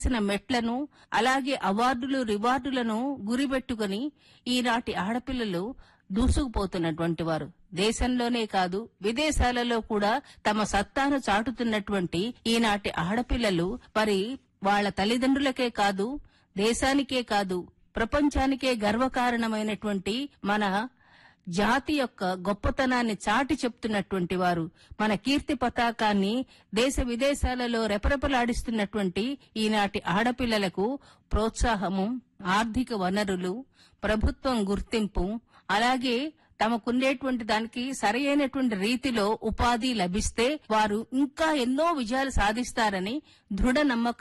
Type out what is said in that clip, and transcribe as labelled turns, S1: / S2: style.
S1: చేసిన మెట్లను అలాగే అవార్డులు రివార్డులను గురిపెట్టుకుని ఈనాటి ఆడపిల్లలు దూసుకుపోతున్నటువంటి వారు దేశంలోనే కాదు విదేశాలలో కూడా తమ సత్తాను చాటుతున్నటువంటి ఈనాటి ఆడపిల్లలు మరి వాళ్ళ తల్లిదండ్రులకే కాదు దేశానికే కాదు ప్రపంచానికే గర్వకారణమైనటువంటి మన జాతి యొక్క గొప్పతనాన్ని చాటి చెప్తున్నటువంటి వారు మన కీర్తి పతాకాన్ని దేశ విదేశాలలో రెపరెపలాడిస్తున్నటువంటి ఈనాటి ఆడపిల్లలకు ప్రోత్సాహము ఆర్థిక వనరులు ప్రభుత్వం గుర్తింపు అలాగే తమకుండేటువంటి దానికి సరైనటువంటి రీతిలో ఉపాధి లభిస్తే వారు ఇంకా ఎన్నో విజయాలు సాధిస్తారని దృఢ నమ్మకం